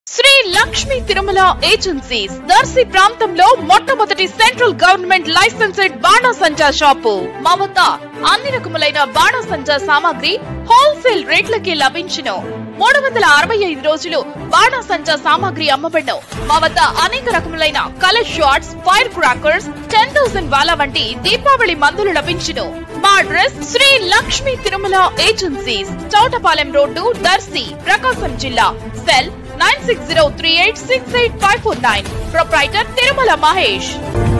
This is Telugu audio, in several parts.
శ్రీ లక్ష్మీ తిరుమల ఏజెన్సీస్ దర్శి ప్రాంతంలో మొట్టమొదటి సెంట్రల్ గవర్నమెంట్ లైసెన్స్డ్ బాణాసంచా షాపు మా వద్ద అన్ని రకములైన బాణాసంచా సామాగ్రి హోల్సేల్ రేట్లకి లభించును మూడు వందల అరవై ఐదు రోజులు బాణాసంచా సామాగ్రి అమ్మబడను మా వద్ద అనేక రకములైన colour shots fire crackers ten thousand wala వంటి దీపావళి మందులు లభించును మా address Sri Lakshmi Tirumala agencies Chowtapalem road Darsi Prakasam జిల్లా cell nine six zero three eight six eight five four nine proprietor Tirumala Mahesh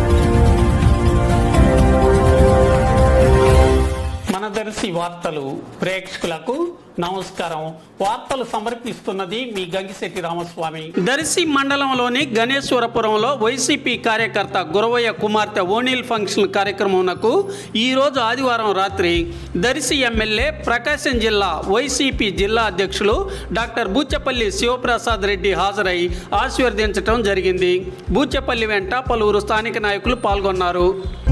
మన దర్శి వార్తలు ప్రేక్షకులకు నమస్కారం వార్తలు సమర్పిస్తున్నది మీ గంగిశెట్టి రామస్వామి దర్శి మండలంలోని గణేశ్వరపురంలో వైసీపీ కార్యకర్త గురవయ్య కుమార్తె ఓనీల్ ఫంక్షన్ కార్యక్రమంకు ఈరోజు ఆదివారం రాత్రి దర్శి ఎమ్మెల్యే ప్రకాశం జిల్లా వైసీపీ జిల్లా అధ్యక్షులు డాక్టర్ బూచపల్లి శివప్రసాద్ రెడ్డి హాజరై ఆశీర్వదించడం జరిగింది బూచపల్లి వెంట పలువురు స్థానిక నాయకులు పాల్గొన్నారు